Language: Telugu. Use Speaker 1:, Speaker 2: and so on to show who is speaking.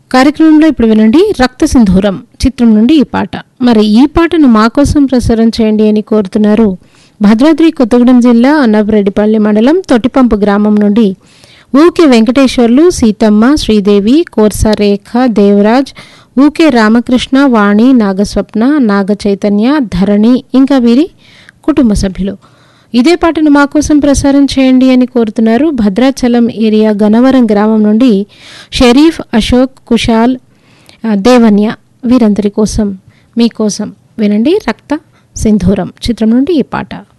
Speaker 1: కార్యక్రమంలో ఇప్పుడు వినండి రక్త సింధూరం చిత్రం నుండి ఈ పాట మరి ఈ పాటను మా కోసం ప్రసారం చేయండి అని కోరుతున్నారు భద్రాద్రి కొత్తగూడెం జిల్లా అన్నపరెడ్డిపల్లి మండలం తొట్టిపంపు గ్రామం నుండి ఊకే వెంకటేశ్వర్లు సీతమ్మ శ్రీదేవి కోర్సా రేఖ దేవరాజ్ ఊకే రామకృష్ణ వాణి నాగస్వప్న నాగ చైతన్య ధరణి ఇంకా వీరి కుటుంబ సభ్యులు ఇదే పాటను మా కోసం ప్రసారం చేయండి అని కోరుతున్నారు భద్రాచలం ఏరియా గనవరం గ్రామం నుండి షరీఫ్ అశోక్ కుషాల్ ఆ, దేవన్య వీరందరి కోసం మీకోసం వినండి రక్త సింధూరం చిత్రం నుండి ఈ పాట